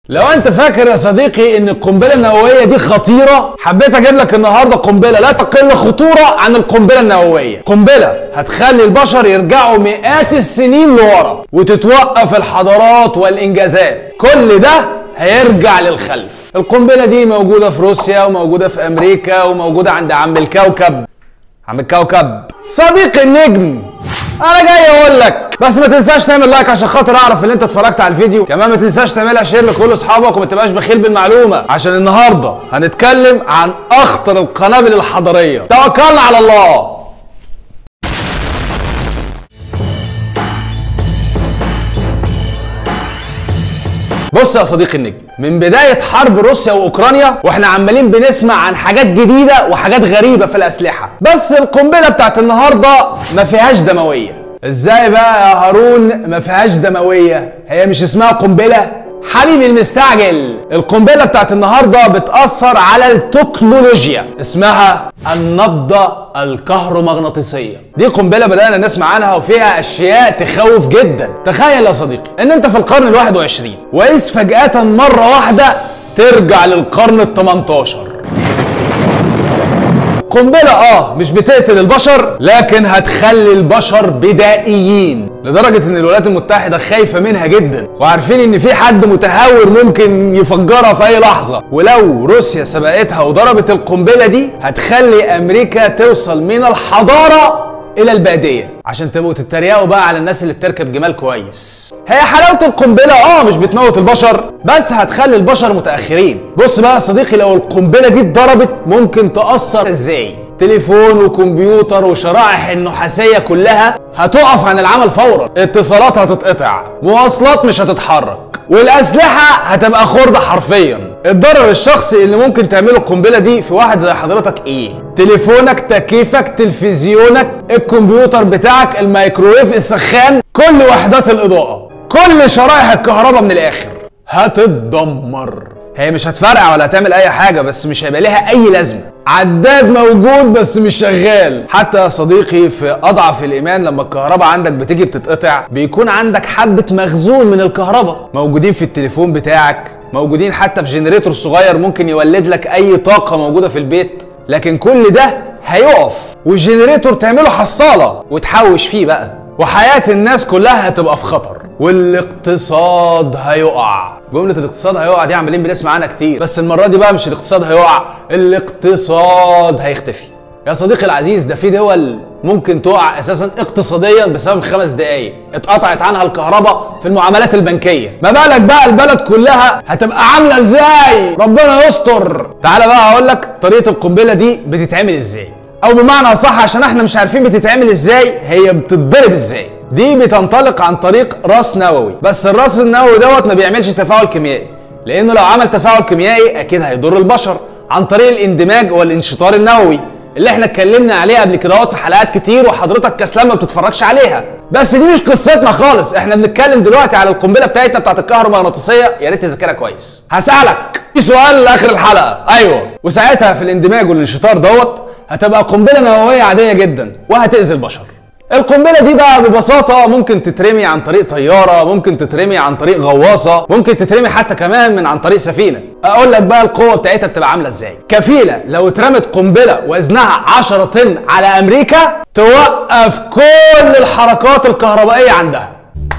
لو انت فاكر يا صديقي ان القنبله النوويه دي خطيره حبيت اجيب لك النهارده قنبله لا تقل خطوره عن القنبله النوويه قنبله هتخلي البشر يرجعوا مئات السنين لورا وتتوقف الحضارات والانجازات كل ده هيرجع للخلف القنبله دي موجوده في روسيا وموجوده في امريكا وموجوده عند عم الكوكب عم الكوكب صديقي النجم انا جاي اقول لك بس ما تنساش تعمل لايك عشان خاطر اعرف ان انت اتفرجت على الفيديو كمان ما تنساش تعملها شير لكل اصحابك وما تبقاش بخيل بالمعلومه عشان النهارده هنتكلم عن اخطر القنابل الحضاريه توكلنا على الله بص يا صديقي النجم من بداية حرب روسيا وأوكرانيا وإحنا عمالين بنسمع عن حاجات جديدة وحاجات غريبة في الأسلحة بس القنبلة بتاعت النهاردة ما فيهاش دموية ازاي بقى يا هارون ما فيهاش دموية هي مش اسمها قنبلة حبيبي المستعجل القنبلة بتاعت النهاردة بتأثر على التكنولوجيا اسمها النبضة الكهرومغناطيسية دي قنبلة بدأنا نسمع عنها وفيها أشياء تخوف جدا تخيل يا صديقي إن أنت في القرن الواحد وعشرين وإذ فجأة مرة واحدة ترجع للقرن ال 18 قنبلة اه مش بتقتل البشر لكن هتخلي البشر بدائيين لدرجة ان الولايات المتحدة خايفة منها جدا وعارفين ان في حد متهور ممكن يفجرها في اي لحظة ولو روسيا سبقتها وضربت القنبلة دي هتخلي امريكا توصل من الحضارة الى الباديه عشان تبقوا تتريقوا بقى على الناس اللي بتركب جمال كويس هي حلاوه القنبله اه مش بتموت البشر بس هتخلي البشر متاخرين بص بقى يا صديقي لو القنبله دي اتضربت ممكن تاثر ازاي تليفون وكمبيوتر وشرائح النحاسيه كلها هتقف عن العمل فورا اتصالات هتتقطع مواصلات مش هتتحرك والاسلحه هتبقى خرده حرفيا الضرر الشخصي اللي ممكن تعمله القنبله دي في واحد زي حضرتك ايه تليفونك تكييفك تلفزيونك الكمبيوتر بتاعك الميكروويف السخان كل وحدات الاضاءه كل شرائح الكهرباء من الاخر هتتدمر هي مش هتفرقع ولا هتعمل اي حاجه بس مش هيبقى لها اي لازمه عداد موجود بس مش شغال حتى يا صديقي في اضعف الايمان لما الكهرباء عندك بتيجي بتتقطع بيكون عندك حبه مخزون من الكهرباء موجودين في التليفون بتاعك موجودين حتى في جنريتور صغير ممكن يولد لك اي طاقه موجوده في البيت لكن كل ده هيقف والجنريتور تعمله حصاله وتحوش فيه بقى وحياه الناس كلها هتبقى في خطر والاقتصاد هيقع جملة الاقتصاد هيقع دي عمالين بنسمع عنها كتير بس المرة دي بقى مش الاقتصاد هيقع الاقتصاد هيختفي يا صديقي العزيز ده في دول ممكن تقع اساسا اقتصاديا بسبب خمس دقايق اتقطعت عنها الكهرباء في المعاملات البنكيه ما بالك بقى البلد كلها هتبقى عامله ازاي ربنا يستر تعالى بقى اقول لك طريقه القنبله دي بتتعمل ازاي او بمعنى صح عشان احنا مش عارفين بتتعمل ازاي هي بتتضرب ازاي دي بتنطلق عن طريق راس نووي بس الراس النووي دوت ما بيعملش تفاعل كيميائي لانه لو عمل تفاعل كيميائي اكيد هيضر البشر عن طريق الاندماج والانشطار النووي اللي احنا اتكلمنا عليه قبل كده في حلقات كتير وحضرتك كسلان ما بتتفرجش عليها بس دي مش قصتنا خالص احنا بنتكلم دلوقتي على القنبله بتاعتنا بتاعت الكهرومغناطيسيه يا ريت تذاكرها كويس هسالك في سؤال لاخر الحلقه ايوه وساعتها في الاندماج والانشطار دوت هتبقى قنبله نوويه عاديه جدا وهتاذي البشر القنبله دي بقى ببساطه ممكن تترمي عن طريق طياره ممكن تترمي عن طريق غواصه ممكن تترمي حتى كمان من عن طريق سفينه اقول لك بقى القوه بتاعتها بتبقى عامله ازاي كفيله لو اترمت قنبله وزنها 10 طن على امريكا توقف كل الحركات الكهربائيه عندها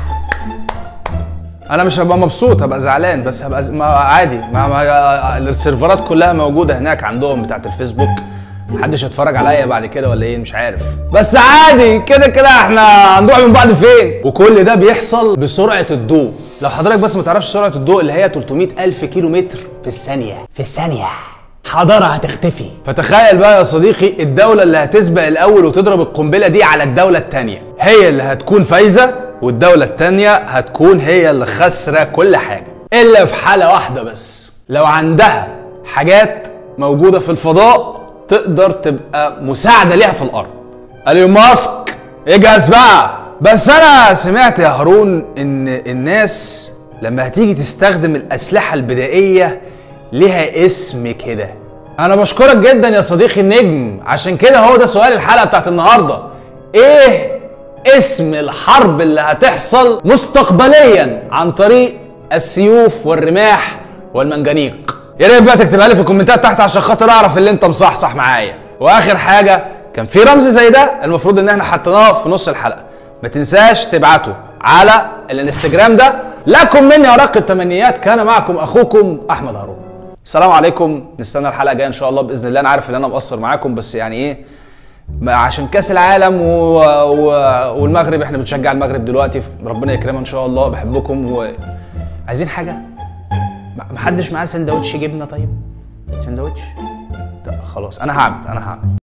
انا مش هبقى مبسوط هبقى زعلان بس هبقى ز... ما عادي ما... ما... السيرفرات كلها موجوده هناك عندهم بتاعت الفيسبوك محدش هيتفرج عليا بعد كده ولا ايه مش عارف بس عادي كده كده احنا هنروح من بعض فين وكل ده بيحصل بسرعه الضوء لو حضرتك بس ما تعرفش سرعه الضوء اللي هي 300 الف كيلو متر في الثانيه في الثانيه حضارة هتختفي فتخيل بقى يا صديقي الدولة اللي هتسبق الأول وتضرب القنبلة دي على الدولة التانية هي اللي هتكون فايزة والدولة التانية هتكون هي اللي خاسرة كل حاجة إلا في حالة واحدة بس لو عندها حاجات موجودة في الفضاء تقدر تبقى مساعدة ليها في الأرض أليون ماسك اجهز بقى بس أنا سمعت يا هارون إن الناس لما هتيجي تستخدم الأسلحة البدائية ليها اسم كده أنا بشكرك جدا يا صديقي النجم عشان كده هو ده سؤال الحلقة بتاعت النهاردة إيه اسم الحرب اللي هتحصل مستقبليا عن طريق السيوف والرماح والمنجنيق يا ريت بقى تكتبها لي في الكومنتات تحت عشان خاطر اعرف اللي انت مصحصح معايا واخر حاجه كان في رمز زي ده المفروض ان احنا حطيناه في نص الحلقه ما تنساش تبعته على الانستجرام ده لكم مني ارق التمنيات كان معكم اخوكم احمد هارون السلام عليكم نستنى الحلقه الجايه ان شاء الله باذن الله انا عارف ان انا مقصر معاكم بس يعني ايه ما عشان كاس العالم و... و... والمغرب احنا بنشجع المغرب دلوقتي ربنا يكرمها ان شاء الله بحبكم و... عايزين حاجه ما- محدش معاه سندوتش جبنه طيب سندوتش طب خلاص انا هعمل انا هعمل